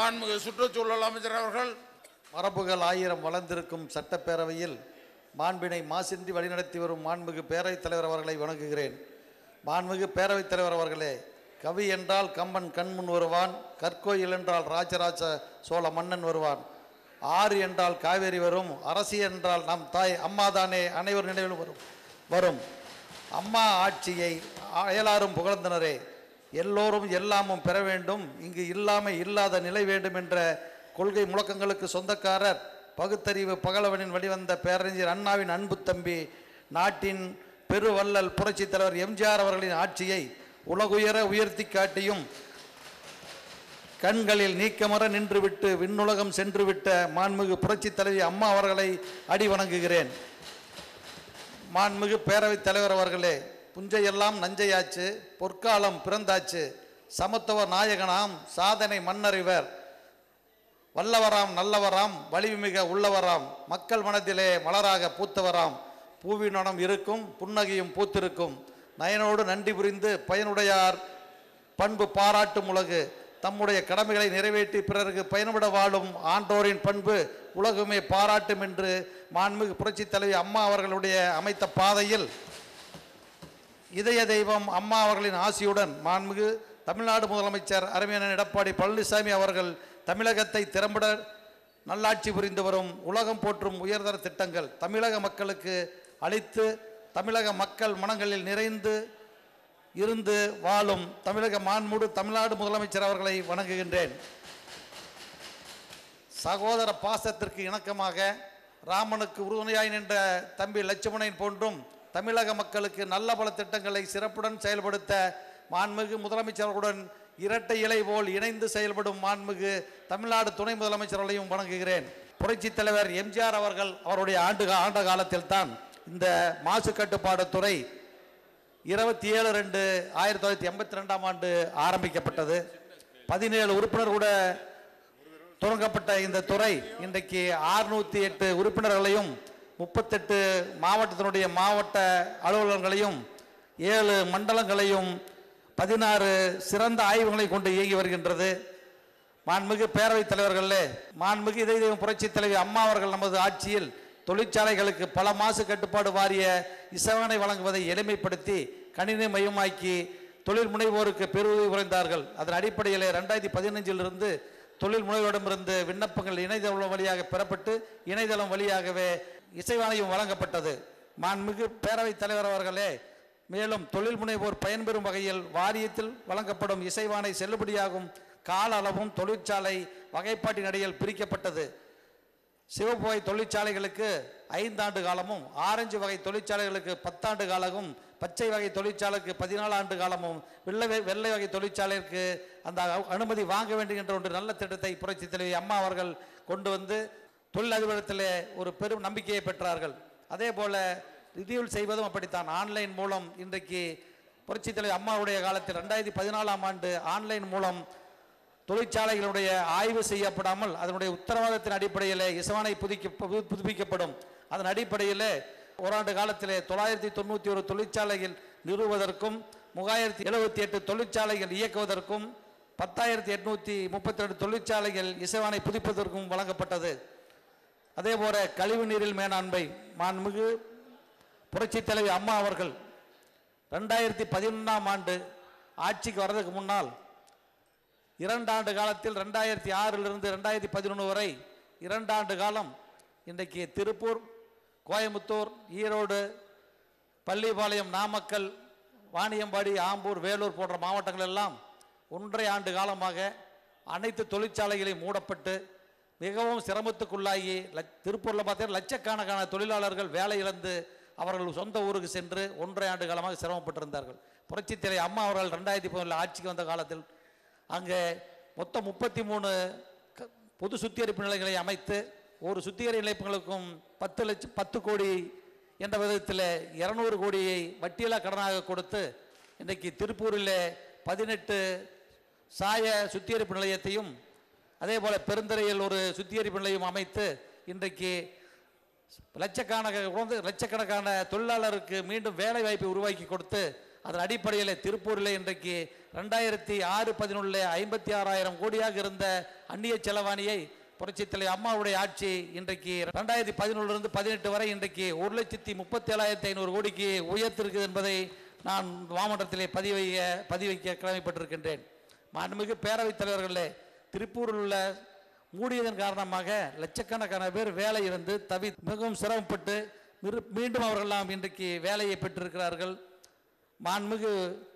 மாண்புமிகு சுற்றுச்சூழல் அமைச்சர் அவர்கள் மரபுகள் ஆயிரம் வளர்ந்திருக்கும் சட்டப்பேரவையில் மாண்பினை மாசின்றி வழிநடத்தி வரும் மாண்புமிகு பேரவைத் தலைவர் அவர்களை வணங்குகிறேன் மாண்புமிகு பேரவைத் தலைவர் அவர்களே கவி என்றால் கம்பன் கண்முன் வருவான் கற்கோயில் என்றால் ராஜராஜ சோழ மன்னன் வருவான் ஆறு என்றால் காவேரி வரும் அரசி என்றால் நம் தாய் அம்மாதானே அனைவர் நினைவில் வரும் வரும் அம்மா ஆட்சியை அயலாரும் புகழ்ந்தனரே எல்லோரும் எல்லாமும் பெற வேண்டும் இங்கு இல்லாமை இல்லாத நிலை வேண்டும் என்ற கொள்கை முழக்கங்களுக்கு சொந்தக்காரர் பகுத்தறிவு பகலவனின் வெளிவந்த பேரறிஞர் அண்ணாவின் அன்பு தம்பி நாட்டின் பெருவள்ளல் புரட்சித் தலைவர் எம்ஜிஆர் அவர்களின் ஆட்சியை உலகுயர உயர்த்தி காட்டியும் கண்களில் நீக்கமர நின்றுவிட்டு விண்ணுலகம் சென்றுவிட்ட மாண்புமிகு புரட்சித் தலைவி அம்மா அவர்களை அடி வணங்குகிறேன் மாண்புமிகு பேரவைத் தலைவர் அவர்களே புஞ்சையெல்லாம் நஞ்சையாச்சு பொற்காலம் பிறந்தாச்சு சமத்துவ நாயகனாம் சாதனை மன்னறிவர் வல்லவராம் நல்லவராம் வலிமைமிக உள்ளவராம் மக்கள் மனதிலே மலராக பூத்தவராம் பூவினடம் இருக்கும் புன்னகையும் பூத்திருக்கும் நயனோடு நன்றி புரிந்து பயனுடையார் பண்பு பாராட்டும் உலகு தம்முடைய கடமைகளை நிறைவேற்றி பிறருக்கு பயன்பட வாழும் ஆண்டோரின் பண்பு உலகுமே பாராட்டும் என்று மாண்புமிகு புரட்சித் தலைவி அம்மா அவர்களுடைய அமைத்த பாதையில் இதய தெய்வம் அம்மா அவர்களின் ஆசியுடன் மாண்புமிகு தமிழ்நாடு முதலமைச்சர் அருமையான எடப்பாடி பழனிசாமி அவர்கள் தமிழகத்தை திறம்பட நல்லாட்சி புரிந்து வரும் உலகம் போற்றும் உயர்தர திட்டங்கள் தமிழக மக்களுக்கு அளித்து தமிழக மக்கள் மனங்களில் நிறைந்து இருந்து வாழும் தமிழக மாண்புடு தமிழ்நாடு முதலமைச்சர் அவர்களை வணங்குகின்றேன் சகோதர பாசத்திற்கு இணக்கமாக ராமனுக்கு உறுதுணையாய் நின்ற தம்பி லட்சுமணன் போன்றும் தமிழக மக்களுக்கு நல்ல பல திட்டங்களை சிறப்புடன் செயல்படுத்த மாண்புமிகு முதலமைச்சர்களுடன் இரட்டை இலை போல் இணைந்து செயல்படும் மாண்புமிகு தமிழ்நாடு துணை முதலமைச்சர்களையும் வணங்குகிறேன் புரட்சித் தலைவர் எம்ஜிஆர் அவர்கள் அவருடைய ஆண்டு ஆண்ட காலத்தில் தான் இந்த மாசு கட்டுப்பாடு துறை இருபத்தி ஏழு ரெண்டு ஆயிரத்தி தொள்ளாயிரத்தி எண்பத்தி ரெண்டாம் ஆண்டு ஆரம்பிக்கப்பட்டது பதினேழு உறுப்பினர் கூட தொடங்கப்பட்ட இந்த துறை இன்றைக்கு ஆறுநூற்றி எட்டு உறுப்பினர்களையும் முப்பத்தெட்டு மாவட்டத்தினுடைய மாவட்ட அலுவலர்களையும் ஏழு மண்டலங்களையும் பதினாறு சிறந்த ஆய்வுகளை கொண்டு இயங்கி வருகின்றது மாண்புமிகு பேரவைத் தலைவர்களே மாண்புமிகு இதய தெய்வம் புரட்சித் தலைவி அம்மா அவர்கள் நமது ஆட்சியில் தொழிற்சாலைகளுக்கு பல மாசு கட்டுப்பாடு வாரிய இசவனை வழங்குவதை எளிமைப்படுத்தி கணினி மையமாக்கி தொழில் முனைவோருக்கு பெருவுதவி புரிந்தார்கள் அதன் அடிப்படையில் ரெண்டாயிரத்தி பதினஞ்சிலிருந்து தொழில் முனைவோரிடமிருந்து விண்ணப்பங்கள் இணையதளம் வழியாக பெறப்பட்டு இணையதளம் வழியாகவே இசைவாணையம் வழங்கப்பட்டது மாண்புமிகு பேரவைத் தலைவர் அவர்களே மேலும் தொழில் முனைவோர் பயன்பெறும் வகையில் வாரியத்தில் வழங்கப்படும் இசைவாணை செல்லுபடியாகும் கால அளவும் தொழிற்சாலை வகைப்பாட்டின் அடியில் பிரிக்கப்பட்டது சிவப்பு வகை தொழிற்சாலைகளுக்கு ஐந்தாண்டு காலமும் ஆரஞ்சு வகை தொழிற்சாலைகளுக்கு பத்தாண்டு காலமும் பச்சை வகை தொழிற்சாலைக்கு பதினாலு ஆண்டு காலமும் வெள்ளை வகை- வெள்ளை வகை தொழிற்சாலைக்கு அந்த அ- அனுமதி வாங்க வேண்டும் என்ற ஒரு நல்ல திட்டத்தை புரட்சி தலைவி அம்மா அவர்கள் கொண்டு வந்து தொழிலதிபரத்திலே ஒரு பெரும் நம்பிக்கையை பெற்றார்கள் அதே போல ரினியூல் செய்வதும் அப்படித்தான் ஆன்லைன் மூலம் இன்றைக்கு புரட்சி தலைவி அம்மாவுடைய காலத்தில் ரெண்டாயிரத்தி பதினாலாம் ஆண்டு ஆன்லைன் மூலம் தொழிற்சாலைகளுடைய ஆய்வு செய்யப்படாமல் அதனுடைய உத்தரவாதத்தின் அடிப்படையில் இசவானை புதுக்கி புது- புதுப்பிக்கப்படும் அதன் அடிப்படையில் ஓராண்டு காலத்திலே தொள்ளாயிரத்தி தொண்ணூற்றி ஒரு தொழிற்சாலைகள் நிறுவுவதற்கும் மூவாயிரத்தி எழுபத்தி எட்டு தொழிற்சாலைகள் இயக்குவதற்கும் பத்தாயிரத்தி எட்நூற்றி முப்பத்தி ரெண்டு தொழிற்சாலைகள் இசைவானை புதுப்பிப்பதற்கும் வழங்கப்பட்டது அதேபோல கழிவு நீரில் மேலாண்மை மாண்புமிகு புரட்சித் தலைவி அம்மா அவர்கள் ரெண்டாயிரத்தி பதினொன்றாம் ஆண்டு ஆட்சிக்கு வர்றதுக்கு முன்னால் இரண்டாண்டு காலத்தில் ரெண்டாயிரத்தி ஆறிலிருந்து ரெண்டாயிரத்தி பதினொன்று வரை இரண்டாண்டு காலம் இன்றைக்கு திருப்பூர் கோயம்புத்தூர் ஈரோடு பள்ளிப்பாளையம் நாமக்கல் வாணியம்பாடி ஆம்பூர் வேலூர் போன்ற மாவட்டங்கள் எல்லாம் ஒன்றரை ஆண்டு காலமாக அனைத்து தொழிற்சாலைகளையும் மூடப்பட்டு மிகவும் சிரமத்துக்குள்ளாகி லட்ச- திருப்பூரில் பார்த்தீங்கன்னா லட்சக்கணக்கான தொழிலாளர்கள் வேலை இழந்து அவர்கள் சொந்த ஊருக்கு சென்று ஒன்றரை ஆண்டு காலமாக சிரமப்பட்டிருந்தார்கள் புரட்சித் தலைவி அம்மா அவர்கள் ரெண்டாயிரத்தி பதினொன்றில் ஆட்சிக்கு வந்த காலத்தில் அங்கே மொத்தம் முப்பத்தி மூணு க- பொது சுத்திகரிப்பு நிலையங்களை அமைத்து ஒரு சுத்திகரிப்பு நிலையங்களுக்கும் பத்து லட்சம் பத்து கோடி என்ற விதத்தில் இருநூறு கோடியை வட்டியில்லா கடனாக கொடுத்து இன்றைக்கு திருப்பூரில் பதினெட்டு சாய சுத்திகரிப்பு நிலையத்தையும் அதே போல பெருந்துறையில் ஒரு சுத்திகரிப்பு நிலையம் அமைத்து இன்றைக்கு லட்சக்கணக்கான உணர்ந்து லட்சக்கணக்கான தொழிலாளருக்கு மீண்டும் வேலை வாய்ப்பை உருவாக்கி கொடுத்து அதன் அடிப்படையில் திருப்பூரில் இன்றைக்கு ரெண்டாயிரத்தி ஆறு பதினொன்றில் ஐம்பத்தி ஆறாயிரம் கோடியாக இருந்த அந்நிய செலவாணியை புரட்சித் தலைவர் அம்மாவுடைய ஆட்சி இன்றைக்கு ரெண்டாயிரத்தி பதினொன்றிலிருந்து பதினெட்டு வரை இன்றைக்கு ஒரு லட்சத்தி முப்பத்தி ஏழாயிரத்தி ஐநூறு கோடிக்கு உயர்த்திருக்குது என்பதை நான் மாமன்றத்திலே பதிவு வைக்க பதிவு வைக்க கடமைப்பட்டிருக்கின்றேன் மாண்புமிகு பேரவைத் தலைவர்களே திருப்பூரில் உள்ள மூடியதன் காரணமாக லட்சக்கணக்கான பேர் வேலை இழந்து தவி மிகவும் சிரமப்பட்டு மிரு- மீண்டும் அவர்களெல்லாம் இன்றைக்கு வேலையை பெற்றிருக்கிறார்கள் மாண்புமிகு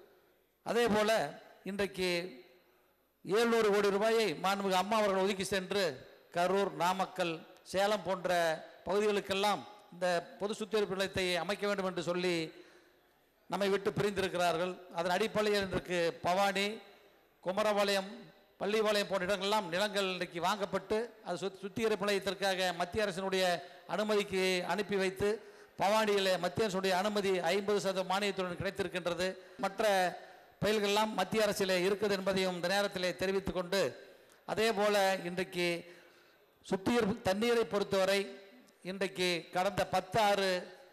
அதே போல இன்றைக்கு ஏழ்நூறு கோடி ரூபாயை மாண்புமிகு அம்மா அவர்கள் ஒதுக்கி சென்று கரூர் நாமக்கல் சேலம் போன்ற பகுதிகளுக்கெல்லாம் இந்த பொது சுத்திகரிப்பு நிலையத்தை அமைக்க வேண்டும் என்று சொல்லி நம்மை விட்டு பிரிந்திருக்கிறார்கள் அதன் அடிப்படையில் இன்றைக்கு பவானி குமரபாளையம் பள்ளிபாளையம் போன்ற இடங்களெல்லாம் நிலங்கள் இன்றைக்கு வாங்கப்பட்டு அது சுத் சுத்திகரிப்பு நிலையத்திற்காக மத்திய அரசினுடைய அனுமதிக்கு அனுப்பி வைத்து பவானியில் மத்திய அரசுடைய அனுமதி ஐம்பது சதவீத மானியத்துடன் கிடைத்திருக்கின்றது மற்ற பயில்கள்லாம் மத்திய அரசில் இருக்குது என்பதையும் இந்த நேரத்தில் தெரிவித்துக் கொண்டு அதே போல இன்றைக்கு சுத்திகரிப்பு தண்ணீரை பொறுத்தவரை இன்றைக்கு கடந்த பத்து ஆறு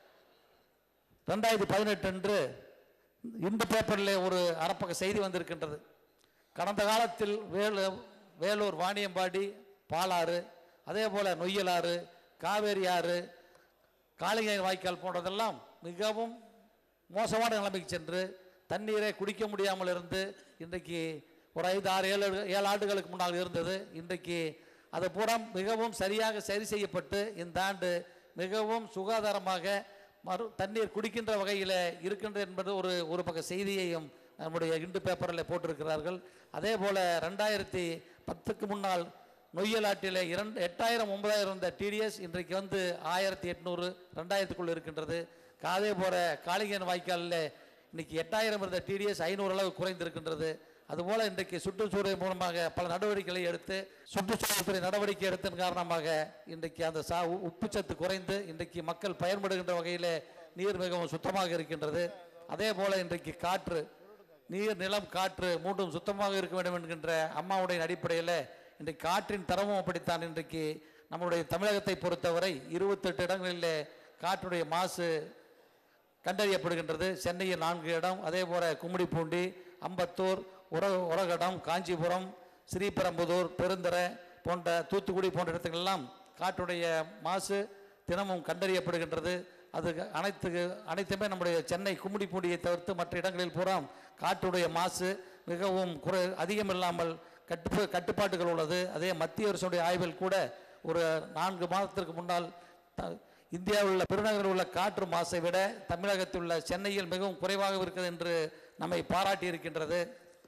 ரெண்டாயிரத்தி பதினெட்டு அன்று இந்த பேப்பரில் ஒரு அறப்பக்க செய்தி வந்திருக்கின்றது கடந்த காலத்தில் வேலு வேலூர் வாணியம்பாடி பாலாறு அதே போல் நொய்யலாறு காவேரி ஆறு காளிங்கை வாய்க்கால் போன்றதெல்லாம் மிகவும் மோசமான நிலைமைக்கு சென்று தண்ணீரை குடிக்க முடியாமல் இருந்து இன்றைக்கு ஒரு ஐந்து ஆறு ஏழு ஏழு ஆண்டுகளுக்கு முன்னால் இருந்தது இன்றைக்கு அது பூரா மிகவும் சரியாக சரி செய்யப்பட்டு இந்த ஆண்டு மிகவும் சுகாதாரமாக மறு தண்ணீர் குடிக்கின்ற வகையில் இருக்கின்றது என்பது ஒரு ஒரு பக்க செய்தியையும் நம்முடைய இண்டு பேப்பரில் போட்டிருக்கிறார்கள் அதே போல் ரெண்டாயிரத்தி பத்துக்கு முன்னால் நொய்யலாட்டில் இரண்டு எட்டாயிரம் ஒன்பதாயிரம் இருந்த டிடிஎஸ் இன்றைக்கு வந்து ஆயிரத்தி எட்நூறு ரெண்டாயிரத்துக்குள் இருக்கின்றது அதே போல காளிங்கன் வாய்க்காலில் இன்னைக்கு எட்டாயிரம் இருந்த டிடிஎஸ் ஐநூறு அளவு குறைந்திருக்கின்றது அதுபோல இன்றைக்கு சுற்றுச்சூழல் மூலமாக பல நடவடிக்கைகளை எடுத்து சுற்றுச்சூழல்துறை நடவடிக்கை எடுத்ததன் காரணமாக இன்றைக்கு அந்த சா உ- உப்புச்சத்து குறைந்து இன்றைக்கு மக்கள் பயன்படுகின்ற வகையில் நீர் மிகவும் சுத்தமாக இருக்கின்றது அதே போல இன்றைக்கு காற்று நீர் நிலம் காற்று மூன்றும் சுத்தமாக இருக்க வேண்டும் என்கின்ற அம்மாவுடைய அடிப்படையில் இன்றைக்கு காற்றின் தரமும் அப்படித்தான் இன்றைக்கு நம்முடைய தமிழகத்தை பொறுத்தவரை இருபத்தெட்டு இடங்களில் காற்றுடைய மாசு கண்டறியப்படுகின்றது சென்னையில் நான்கு இடம் அதே போல கும்மிடிப்பூண்டி அம்பத்தூர் உர உரகடம் காஞ்சிபுரம் ஸ்ரீபெரும்புதூர் பெருந்தரை போன்ற தூத்துக்குடி போன்ற இடத்துக்கெல்லாம் காற்றுடைய மாசு தினமும் கண்டறியப்படுகின்றது அது அனைத்து அனைத்துமே நம்முடைய சென்னை கும்மிடிப்பூண்டியை தவிர்த்து மற்ற இடங்களில் பூரா காற்றுடைய மாசு மிகவும் குறை அதிகம் இல்லாமல் கட்டு கட்டுப்பாட்டுகள் உள்ளது அதே மத்திய அரசுடைய ஆய்வில் கூட ஒரு நான்கு மாதத்திற்கு முன்னால் த- இந்தியாவில் உள்ள பெருநகரில் உள்ள காற்று மாசை விட தமிழகத்தில் உள்ள சென்னையில் மிகவும் குறைவாக இருக்கிறது என்று நம்மை பாராட்டி இருக்கின்றது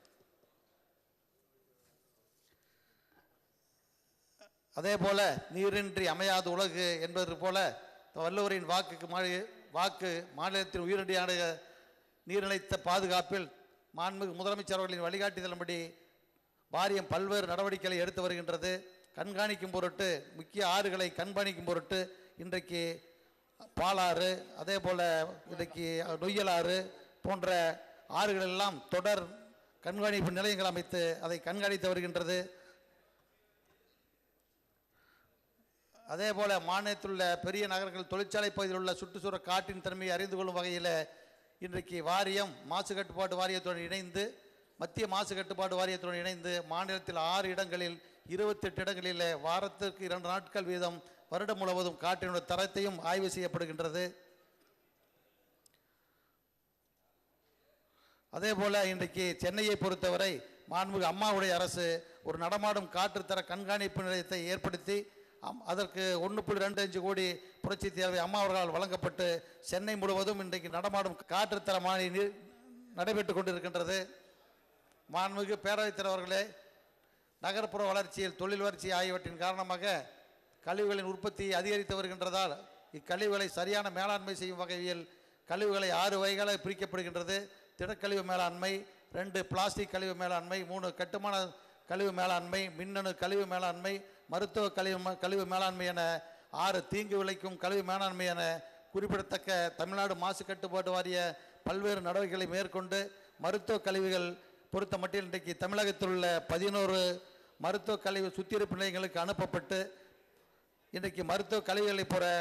அதே போல நீரின்றி அமையாத உலகு என்பது போல வள்ளுவரின் வாக்குக்கு மாறி வாக்கு மாநிலத்தின் உயிரடியான நீர் நிலைத்த பாதுகாப்பில் மாண்புமிகு முதலமைச்சர் அவர்களின் வழிகாட்டுதலின்படி வாரியம் பல்வேறு நடவடிக்கைகளை எடுத்து வருகின்றது கண்காணிக்கும் பொருட்டு முக்கிய ஆறுகளை கண்காணிக்கும் பொருட்டு இன்றைக்கு பாலாறு அதே போல இன்றைக்கு நொய்யலாறு போன்ற ஆறுகள் எல்லாம் தொடர் கண்காணிப்பு நிலையங்கள் அமைத்து அதை கண்காணித்து வருகின்றது அதே போல மாநிலத்தில் உள்ள பெரிய நகரங்கள் தொழிற்சாலை பகுதியில் உள்ள சுற்றுச்சூழல் காற்றின் தன்மையை அறிந்து கொள்ளும் வகையில் இன்றைக்கு வாரியம் மாசு கட்டுப்பாட்டு வாரியத்துடன் இணைந்து மத்திய மாசு கட்டுப்பாட்டு வாரியத்துடன் இணைந்து மாநிலத்தில் ஆறு இடங்களில் இருபத்தெட்டு இடங்களில் வாரத்திற்கு இரண்டு நாட்கள் வீதம் வருடம் முழுவதும் காற்றினுடைய தரத்தையும் ஆய்வு செய்யப்படுகின்றது அதே போல இன்றைக்கு சென்னையை பொறுத்தவரை மாண்புமிகு அம்மாவுடைய அரசு ஒரு நடமாடும் காற்றுத்தர கண்காணிப்பு நிலையத்தை ஏற்படுத்தி அம்- அதற்கு ஒன்று புள்ளி ரெண்டு அஞ்சு கோடி புரட்சி தேவை அம்மா அவர்களால் வழங்கப்பட்டு சென்னை முழுவதும் இன்றைக்கு நடமாடும் காற்றுத்தர மாணி நடைபெற்று கொண்டிருக்கின்றது மாண்புமிகு பேரவைத் தலைவர்களே நகர்ப்புற வளர்ச்சியில் தொழில் வளர்ச்சி ஆகியவற்றின் காரணமாக கழிவுகளின் உற்பத்தி அதிகரித்து வருகின்றதால் இக்கழிவுகளை சரியான மேலாண்மை செய்யும் வகையில் கழிவுகளை ஆறு வகைகளாக பிரிக்கப்படுகின்றது திடக்கழிவு மேலாண்மை ரெண்டு பிளாஸ்டிக் கழிவு மேலாண்மை மூணு கட்டுமான கழிவு மேலாண்மை மின்னணு கழிவு மேலாண்மை மருத்துவ கழிவு ம- கழிவு மேலாண்மை என ஆறு தீங்கு விளைக்கும் கழிவு மேலாண்மை என குறிப்பிடத்தக்க தமிழ்நாடு மாசு கட்டுப்பாட்டு வாரிய பல்வேறு நடவடிக்கைகளை மேற்கொண்டு மருத்துவ கழிவுகள் பொறுத்த மட்டில் இன்றைக்கு தமிழகத்தில் உள்ள பதினோரு மருத்துவ கழிவு சுத்திகரிப்பு நிலையங்களுக்கு அனுப்பப்பட்டு இன்றைக்கு மருத்துவ கழிவுகளை போற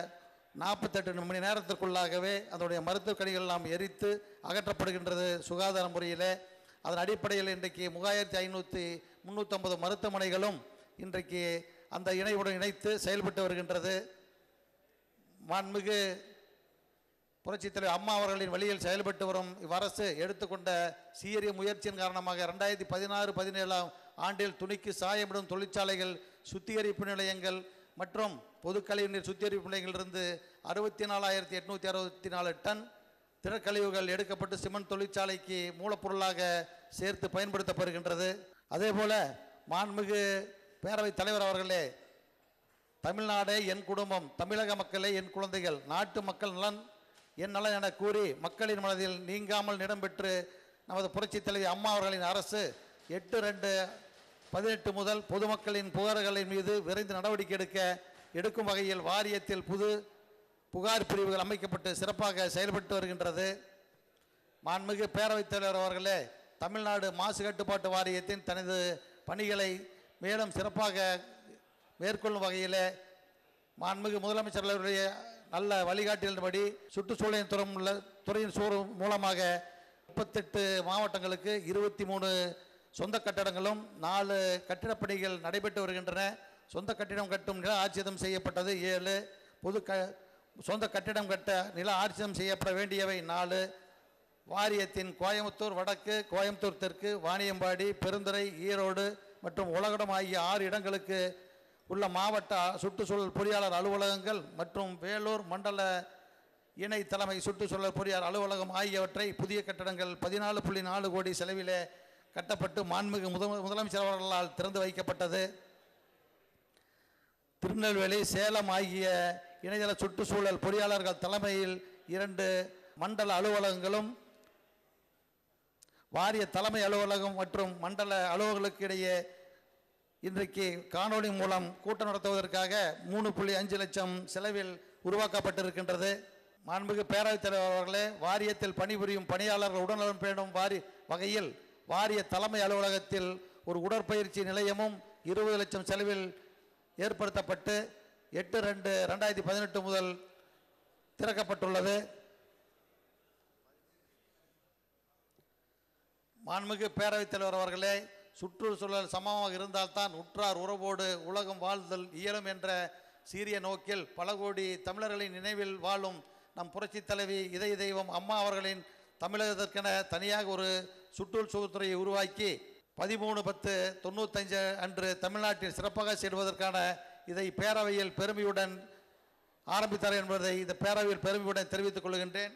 நாற்பத்தெட்டு மணி நேரத்திற்குள்ளாகவே அதனுடைய மருத்துவக் கழிகள் எல்லாம் எரித்து அகற்றப்படுகின்றது சுகாதார முறையில் அதன் அடிப்படையில் இன்றைக்கு மூவாயிரத்தி ஐநூற்றி முந்நூற்றம்பது மருத்துவமனைகளும் இன்றைக்கு அந்த இணைவுடன் இணைத்து செயல்பட்டு வருகின்றது மாண்புமிகு புரட்சித் தலைவர் அம்மா அவர்களின் வழியில் செயல்பட்டு வரும் இவ்வரசு எடுத்துக்கொண்ட சீரிய முயற்சியின் காரணமாக ரெண்டாயிரத்தி பதினாறு பதினேழாம் ஆண்டில் துணிக்கு சாயமிடும் தொழிற்சாலைகள் சுத்திகரிப்பு நிலையங்கள் மற்றும் பொது கழிவுநீர் சுத்திகரிப்பு நிலையங்களிலிருந்து அறுபத்தி நாலாயிரத்தி எட்நூற்றி அறுபத்தி நாலு டன் திடக்கழிவுகள் எடுக்கப்பட்டு சிமெண்ட் தொழிற்சாலைக்கு மூலப்பொருளாக சேர்த்து பயன்படுத்தப்படுகின்றது அதேபோல மாண்புமிகு பேரவைத் தலைவர் அவர்களே தமிழ்நாடே என் குடும்பம் தமிழக மக்களே என் குழந்தைகள் நாட்டு மக்கள் நலன் என் நலன் என கூறி மக்களின் மனதில் நீங்காமல் இடம்பெற்று நமது புரட்சித் தலைவி அம்மா அவர்களின் அரசு எட்டு ரெண்டு பதினெட்டு முதல் பொதுமக்களின் புகார்களின் மீது விரைந்து நடவடிக்கை எடுக்க எடுக்கும் வகையில் வாரியத்தில் புது புகார் பிரிவுகள் அமைக்கப்பட்டு சிறப்பாக செயல்பட்டு வருகின்றது மாண்புமிகு பேரவைத் தலைவர் அவர்களே தமிழ்நாடு மாசு கட்டுப்பாட்டு வாரியத்தின் தனது பணிகளை மேலும் சிறப்பாக மேற்கொள்ளும் வகையில் மாண்புமிகு முதலமைச்சர் அவருடைய நல்ல வழிகாட்டின்படி சுற்றுச்சூழலின் துறை உள்ள துறையின் சூறு மூலமாக முப்பத்தெட்டு மாவட்டங்களுக்கு இருபத்தி மூணு சொந்த கட்டடங்களும் நாலு கட்டிடப் பணிகள் நடைபெற்று வருகின்றன சொந்த கட்டிடம் கட்டும் நில ஆட்சியம் செய்யப்பட்டது ஏழு பொது க சொந்த கட்டிடம் கட்ட நில ஆட்சியம் செய்யப்பட வேண்டியவை நாலு வாரியத்தின் கோயம்புத்தூர் வடக்கு கோயம்புத்தூர் தெற்கு வாணியம்பாடி பெருந்துறை ஈரோடு மற்றும் உலகடம் ஆகிய ஆறு இடங்களுக்கு உள்ள மாவட்ட சுற்றுச்சூழல் பொறியாளர் அலுவலகங்கள் மற்றும் வேலூர் மண்டல இணை தலைமை சுற்றுச்சூழல் பொறியாளர் அலுவலகம் ஆகியவற்றை புதிய கட்டடங்கள் பதினாலு புள்ளி நாலு கோடி செலவிலே கட்டப்பட்டு மாண்புமிகு முத முதலமைச்சர் அவர்களால் திறந்து வைக்கப்பட்டது திருநெல்வேலி சேலம் ஆகிய இணையதள சுற்றுச்சூழல் பொறியாளர்கள் தலைமையில் இரண்டு மண்டல அலுவலகங்களும் வாரிய தலைமை அலுவலகம் மற்றும் மண்டல அலுவலர்களுக்கு இடையே இன்றைக்கு காணொளி மூலம் கூட்டம் நடத்துவதற்காக மூணு புள்ளி அஞ்சு லட்சம் செலவில் உருவாக்கப்பட்டிருக்கின்றது மாண்புமிகு பேரவைத் தலைவர் அவர்களே வாரியத்தில் பணிபுரியும் பணியாளர்கள் உடல்நலம் பேணும் வாரி வகையில் வாரிய தலைமை அலுவலகத்தில் ஒரு உடற்பயிற்சி நிலையமும் இருபது லட்சம் செலவில் ஏற்படுத்தப்பட்டு எட்டு ரெண்டு ரெண்டாயிரத்தி பதினெட்டு முதல் திறக்கப்பட்டுள்ளது மாண்புமிகு பேரவைத் தலைவர் அவர்களே சுற்றுச்சூழல் சமமாக இருந்தால்தான் உற்றார் உறவோடு உலகம் வாழ்தல் இயலும் என்ற சீரிய நோக்கில் பல கோடி தமிழர்களின் நினைவில் வாழும் நம் புரட்சித் தலைவி இதய தெய்வம் அம்மா அவர்களின் தமிழகத்திற்கென தனியாக ஒரு சுற்றுச்சூழல்துறையை உருவாக்கி பதிமூணு பத்து தொண்ணூத்தஞ்சு அன்று தமிழ்நாட்டில் சிறப்பாக செய்வதற்கான இதை பேரவையில் பெருமையுடன் ஆரம்பித்தார் என்பதை இந்த பேரவையில் பெருமையுடன் தெரிவித்துக் கொள்கின்றேன்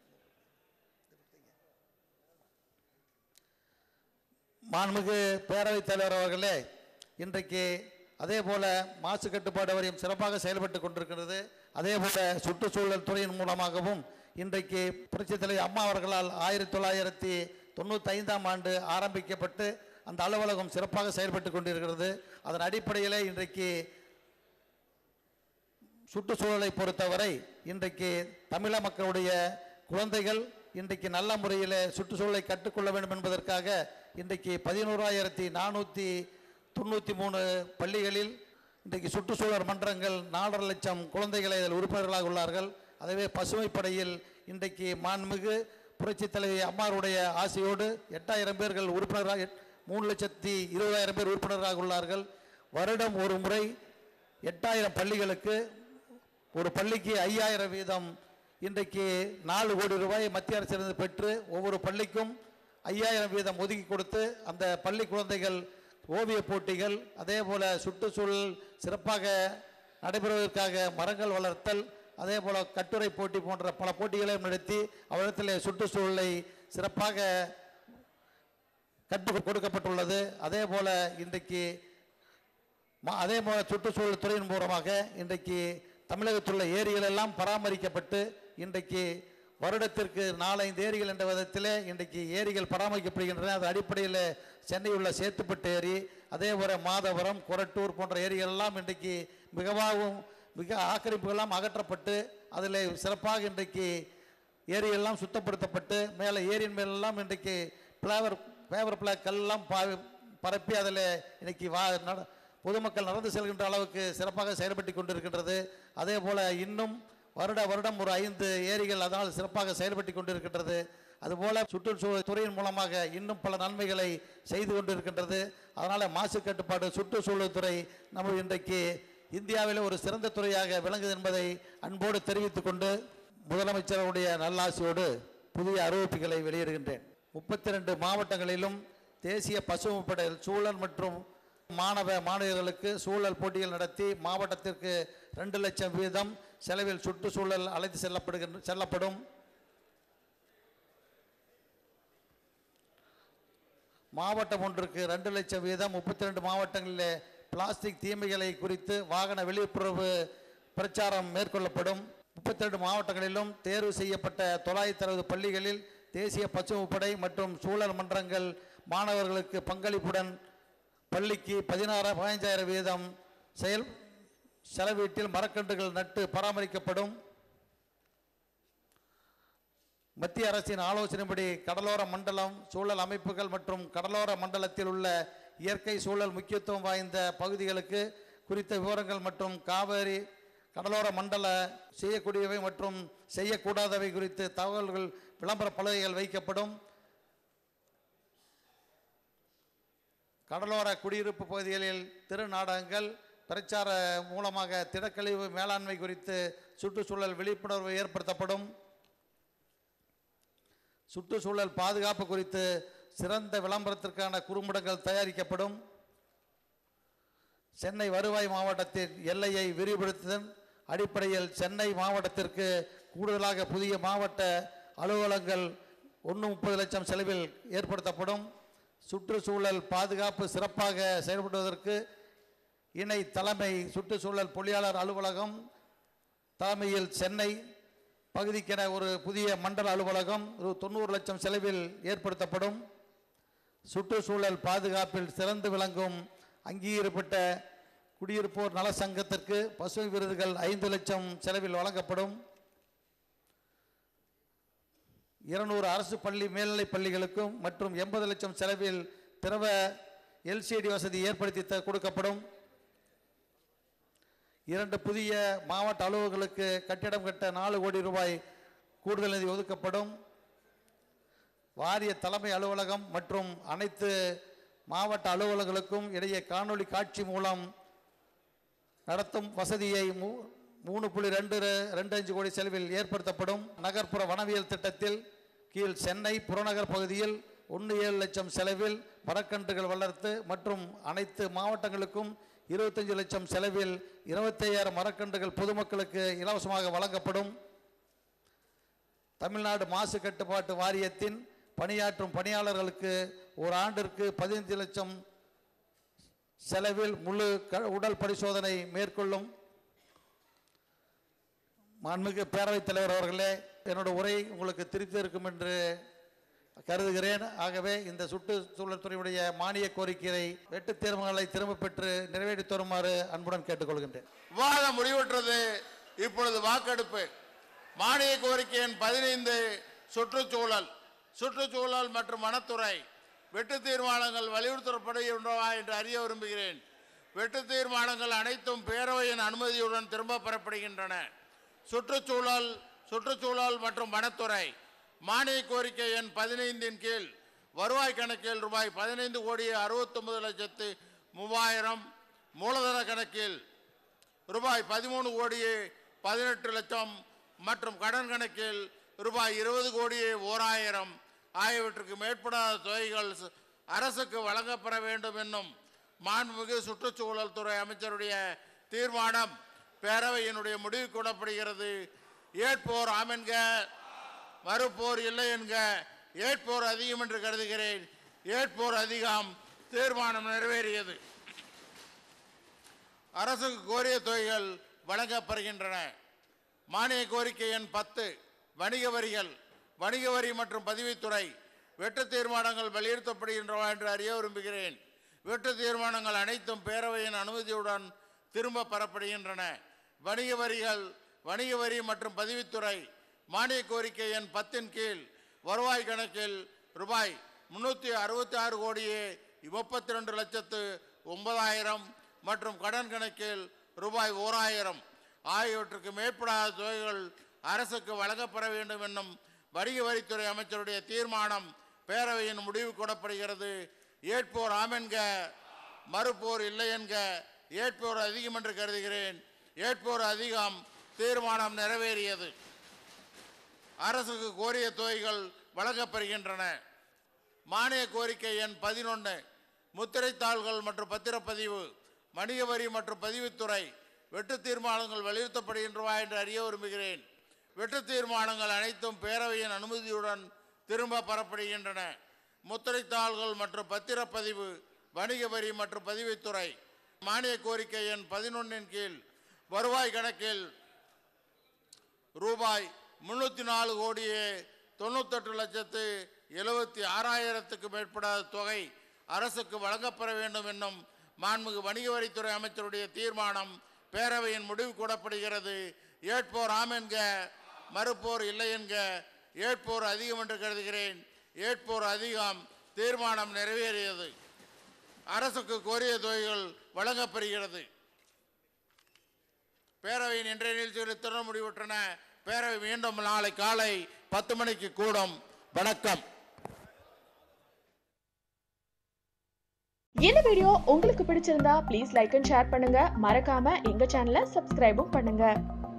மாண்புமிகு பேரவைத் தலைவர் அவர்களே இன்றைக்கு அதே போல மாசு கட்டுப்பாடு வாரியம் சிறப்பாக செயல்பட்டு கொண்டிருக்கிறது அதே போல சுற்றுச்சூழல் துறையின் மூலமாகவும் இன்றைக்கு புரட்சித் தலைவர் அம்மா அவர்களால் ஆயிரத்தி தொள்ளாயிரத்தி தொண்ணூற்றி ஐந்தாம் ஆண்டு ஆரம்பிக்கப்பட்டு அந்த அலுவலகம் சிறப்பாக செயல்பட்டு கொண்டிருக்கிறது அதன் அடிப்படையிலே இன்றைக்கு சுற்றுச்சூழலை பொறுத்தவரை இன்றைக்கு தமிழக மக்களுடைய குழந்தைகள் இன்றைக்கு நல்ல முறையில் சுற்றுச்சூழலை கற்றுக்கொள்ள வேண்டும் என்பதற்காக இன்றைக்கு பதினோராயிரத்தி நானூற்றி தொண்ணூற்றி மூணு பள்ளிகளில் இன்றைக்கு சுற்றுச்சூழல் மன்றங்கள் நாலரை லட்சம் குழந்தைகளை அதில் உறுப்பினர்களாக உள்ளார்கள் அதுவே பசுமைப்படையில் இன்றைக்கு மாண்புமிகு புரட்சித் தலைவி அம்மாருடைய ஆசையோடு எட்டாயிரம் பேர்கள் உறுப்பினராக மூணு லட்சத்தி இருபதாயிரம் பேர் உறுப்பினராக உள்ளார்கள் வருடம் ஒரு முறை எட்டாயிரம் பள்ளிகளுக்கு ஒரு பள்ளிக்கு ஐயாயிரம் வீதம் இன்றைக்கு நாலு கோடி ரூபாய் மத்திய அரசிலிருந்து பெற்று ஒவ்வொரு பள்ளிக்கும் ஐயாயிரம் வீதம் ஒதுக்கி கொடுத்து அந்த பள்ளி குழந்தைகள் ஓவிய போட்டிகள் அதே போல சுற்றுச்சூழல் சிறப்பாக நடைபெறுவதற்காக மரங்கள் வளர்த்தல் அதே போல கட்டுரை போட்டி போன்ற பல போட்டிகளையும் நடத்தி அவரிடத்தில் சுற்றுச்சூழலை சிறப்பாக கற்றுக் கொடுக்கப்பட்டுள்ளது அதே போல இன்றைக்கு ம- அதே போல சுற்றுச்சூழல் துறையின் மூலமாக இன்றைக்கு தமிழகத்தில் உள்ள ஏரிகள் எல்லாம் பராமரிக்கப்பட்டு இன்றைக்கு வருடத்திற்கு நாலஞ்சு ஏரிகள் என்ற விதத்திலே இன்றைக்கு ஏரிகள் பராமரிக்கப்படுகின்றன அது அடிப்படையில் சென்னையில் உள்ள சேத்துப்பட்டு ஏரி அதே போல மாதவரம் கொரட்டூர் போன்ற ஏரிகள் எல்லாம் இன்றைக்கு மிகவும் மிக ஆக்கிரமிப்புகள்லாம் அகற்றப்பட்டு அதில் சிறப்பாக இன்றைக்கு ஏரியெல்லாம் சுத்தப்படுத்தப்பட்டு மேலே ஏரியின் மேலெல்லாம் இன்றைக்கு பிளவர் பேப்பர் பிளாக் கல்லாம் பா பரப்பி அதில் இன்னைக்கு வா நட பொதுமக்கள் நடந்து செல்கின்ற அளவுக்கு சிறப்பாக செயல்பட்டு கொண்டிருக்கின்றது அதே போல் இன்னும் வருட வருடம் ஒரு ஐந்து ஏரிகள் அதனால் சிறப்பாக செயல்பட்டு கொண்டிருக்கின்றது அதுபோல சுற்றுச்சூழல் துறையின் மூலமாக இன்னும் பல நன்மைகளை செய்து கொண்டிருக்கின்றது அதனால் மாசு கட்டுப்பாடு சுற்றுச்சூழல் துறை நம்ம இன்றைக்கு இந்தியாவில் ஒரு சிறந்த துறையாக விளங்குது என்பதை அன்போடு தெரிவித்துக் கொண்டு முதலமைச்சருடைய நல்லாசியோடு புதிய அறிவிப்புகளை வெளியிடுகின்றேன் முப்பத்தி ரெண்டு மாவட்டங்களிலும் தேசிய பசுமைப்படை சூழல் மற்றும் மாணவ மாணவியர்களுக்கு சூழல் போட்டிகள் நடத்தி மாவட்டத்திற்கு ரெண்டு லட்சம் வீதம் செலவில் சுற்றுச்சூழல் அழைத்து செல்லப்படுகின்ற செல்லப்படும் மாவட்டம் ஒன்றுக்கு ரெண்டு லட்சம் வீதம் முப்பத்தி ரெண்டு மாவட்டங்களிலே பிளாஸ்டிக் தீமைகளை குறித்து வாகன விழிப்புணர்வு பிரச்சாரம் மேற்கொள்ளப்படும் முப்பத்தி ரெண்டு மாவட்டங்களிலும் தேர்வு செய்யப்பட்ட தொள்ளாயிரத்தி அறுபது பள்ளிகளில் தேசிய பசுமைப்படை மற்றும் சூழல் மன்றங்கள் மாணவர்களுக்கு பங்களிப்புடன் பள்ளிக்கு பதினாறு பதினஞ்சாயிரம் வீதம் செயல் செலவீட்டில் மரக்கன்றுகள் நட்டு பராமரிக்கப்படும் மத்திய அரசின் ஆலோசனைப்படி கடலோர மண்டலம் சூழல் அமைப்புகள் மற்றும் கடலோர மண்டலத்தில் உள்ள இயற்கை சூழல் முக்கியத்துவம் வாய்ந்த பகுதிகளுக்கு குறித்த விவரங்கள் மற்றும் காவேரி கடலோர மண்டல செய்யக்கூடியவை மற்றும் செய்யக்கூடாதவை குறித்து தகவல்கள் விளம்பர பலகைகள் வைக்கப்படும் கடலோர குடியிருப்பு பகுதிகளில் திருநாடகங்கள் பிரச்சார மூலமாக திடக்கழிவு மேலாண்மை குறித்து சுற்றுச்சூழல் விழிப்புணர்வு ஏற்படுத்தப்படும் சுற்றுச்சூழல் பாதுகாப்பு குறித்து சிறந்த விளம்பரத்திற்கான குறும்படங்கள் தயாரிக்கப்படும் சென்னை வருவாய் மாவட்டத்தின் எல்லையை விரிவுபடுத்துதல் அடிப்படையில் சென்னை மாவட்டத்திற்கு கூடுதலாக புதிய மாவட்ட அலுவலகங்கள் ஒன்று முப்பது லட்சம் செலவில் ஏற்படுத்தப்படும் சுற்றுச்சூழல் பாதுகாப்பு சிறப்பாக செயல்படுவதற்கு இணை தலைமை சுற்றுச்சூழல் பொறியாளர் அலுவலகம் தலைமையில் சென்னை பகுதிக்கென ஒரு புதிய மண்டல அலுவலகம் ரூ தொண்ணூறு லட்சம் செலவில் ஏற்படுத்தப்படும் சுற்றுச்சூழல் பாதுகாப்பில் சிறந்து விளங்கும் அங்கீகரிக்கப்பட்ட குடியிருப்போர் நல சங்கத்திற்கு பசுமை விருதுகள் ஐந்து லட்சம் செலவில் வழங்கப்படும் இருநூறு அரசு பள்ளி மேல்நிலைப் பள்ளிகளுக்கும் மற்றும் எண்பது லட்சம் செலவில் திரவ எல்சிடி வசதி ஏற்படுத்தி த- கொடுக்கப்படும் இரண்டு புதிய மாவட்ட அலுவலர்களுக்கு கட்டிடம் கட்ட நாலு கோடி ரூபாய் கூடுதல் நிதி ஒதுக்கப்படும் வாரிய தலைமை அலுவலகம் மற்றும் அனைத்து மாவட்ட அலுவலர்களுக்கும் இடையே காணொளி காட்சி மூலம் நடத்தும் வசதியை மூ- மூணு புள்ளி ரெண்டு ரெ- ரெண்டு அஞ்சு கோடி செலவில் ஏற்படுத்தப்படும் நகர்ப்புற வனவியல் திட்டத்தில் கீழ் சென்னை புறநகர் பகுதியில் ஒன்று ஏழு லட்சம் செலவில் மரக்கன்றுகள் வளர்த்து மற்றும் அனைத்து மாவட்டங்களுக்கும் இருபத்தஞ்சு லட்சம் செலவில் இருபத்தையாயிரம் மரக்கன்றுகள் பொதுமக்களுக்கு இலவசமாக வழங்கப்படும் தமிழ்நாடு மாசு கட்டுப்பாட்டு வாரியத்தின் பணியாற்றும் பணியாளர்களுக்கு ஒரு ஆண்டிற்கு பதினைந்து லட்சம் செலவில் முழு க- உடல் பரிசோதனை மேற்கொள்ளும் மாண்புமிகு பேரவைத் தலைவர் அவர்களே என்னோட உரை உங்களுக்கு திருப்தி இருக்கும் என்று கருதுகிறேன் ஆகவே இந்த சுற்றுச்சூழல் துறையுடைய மானிய கோரிக்கையை வெட்டுத் தீர்மானங்களை திரும்பப் பெற்று நிறைவேற்றி தருமாறு அன்புடன் கேட்டுக்கொள்கின்றேன் விவாதம் முடிவுற்றது இப்பொழுது வாக்கெடுப்பு மானிய கோரிக்கை எண் பதினைந்து சுற்றுச்சூழல் சுற்றுச்சூழல் மற்றும் வனத்துறை வெட்டு தீர்மானங்கள் வலியுறுத்தப்படுகின்றனவா என்று அறிய விரும்புகிறேன் வெட்டு தீர்மானங்கள் அனைத்தும் பேரவையின் அனுமதியுடன் திரும்ப பெறப்படுகின்றன சுற்றுச்சூழல் சுற்றுச்சூழல் மற்றும் வனத்துறை மானிய கோரிக்கை எண் பதினைந்தின் கீழ் வருவாய் கணக்கில் ரூபாய் பதினைந்து கோடி அறுபத்தொன்பது லட்சத்து மூவாயிரம் மூலதன கணக்கில் ரூபாய் பதிமூணு கோடியே பதினெட்டு லட்சம் மற்றும் கடன் கணக்கில் ரூபாய் இருபது கோடியே ஓராயிரம் ஆகியவற்றுக்கு மேற்படாத தொகைகள் ச- அரசுக்கு வழங்கப்பெற வேண்டும் என்னும் மாண்புமிகு சுற்றுச்சூழல் துறை அமைச்சருடைய தீர்மானம் பேரவையினுடைய முடிவு கூடப்படுகிறது ஏற்போர் ஆமென்க மறுப்போர் இல்லை என்க ஏற்போர் அதிகம் என்று கருதுகிறேன் ஏற்போர் அதிகம் தீர்மானம் நிறைவேறியது அரசுக்கு கோரிய தொகைகள் வழங்கப்படுகின்றன மானிய கோரிக்கை எண் பத்து வணிக வரிகள் வணிக வரி மற்றும் பதிவுத்துறை வெட்டு தீர்மானங்கள் வலியுறுத்தப்படுகின்றன என்று அறிய விரும்புகிறேன் வெட்டு தீர்மானங்கள் அனைத்தும் பேரவையின் அனுமதியுடன் திரும்ப பெறப்படுகின்றன வணிக வரிகள் வணிக வரி மற்றும் பதிவுத்துறை மானிய கோரிக்கை எண் பத்தின் கீழ் வருவாய் கணக்கில் ரூபாய் முன்னூற்றி அறுபத்தி ஆறு கோடியே முப்பத்தி ரெண்டு லட்சத்து ஒன்பதாயிரம் மற்றும் கடன் கணக்கில் ரூபாய் ஓராயிரம் ஆகியவற்றுக்கு மேற்படாத தொகைகள் அரசுக்கு வழங்கப்பட வேண்டும் என்னும் வணிக வரித்துறை அமைச்சருடைய தீர்மானம் பேரவையின் முடிவு கொடப்படுகிறது ஏற்போர் ஆமென்க மறுப்போர் இல்லை என்க ஏற்போர் அதிகம் என்று கருதுகிறேன் ஏற்போர் அதிகம் தீர்மானம் நிறைவேறியது அரசுக்கு கோரிய தொகைகள் வழங்கப்பெறுகின்றன மானிய கோரிக்கை எண் பதினொன்று முத்திரைத்தாள்கள் மற்றும் பத்திரப்பதிவு வணிக வரி மற்றும் பதிவுத்துறை வெட்டு தீர்மானங்கள் வலியுறுத்தப்படுகின்றவா என்று அறிய விரும்புகிறேன் வெட்டு தீர்மானங்கள் அனைத்தும் பேரவையின் அனுமதியுடன் திரும்ப பெறப்படுகின்றன முத்திரைத்தாள்கள் மற்றும் பத்திரப்பதிவு வணிக வரி மற்றும் பதிவுத்துறை மானிய கோரிக்கை எண் பதினொன்றின் கீழ் வருவாய் கணக்கில் ரூபாய் முன்னூற்றி நாலு கோடியே தொண்ணூத்தெட்டு லட்சத்து எழுபத்தி ஆறாயிரத்துக்கு மேற்படாத தொகை அரசுக்கு வழங்கப்பெற வேண்டும் என்னும் மாண்புமிகு வணிக வரித்துறை அமைச்சருடைய தீர்மானம் பேரவையின் முடிவு கூடப்படுகிறது ஏற்போர் ஆம் என்க மறுப்போர் இல்லை என்க ஏற்போர் அதிகம் என்று கருதுகிறேன் ஏற்போர் அதிகம் தீர்மானம் நிறைவேறியது அரசுக்கு கோரிய தொகைகள் வழங்கப்பெறுகிறது பேரவையின் இன்றைய நிகழ்ச்சிகள் இத்துடன் முடிவுற்றன பேரவை மீண்டும் நாளை காலை பத்து மணிக்கு கூடும் வணக்கம் இந்த வீடியோ உங்களுக்கு பிடிச்சிருந்தா ப்ளீஸ் லைக் அண்ட் ஷேர் பண்ணுங்க மறக்காம எங்க சேனலை சப்ஸ்கிரைபும் பண்ணுங்க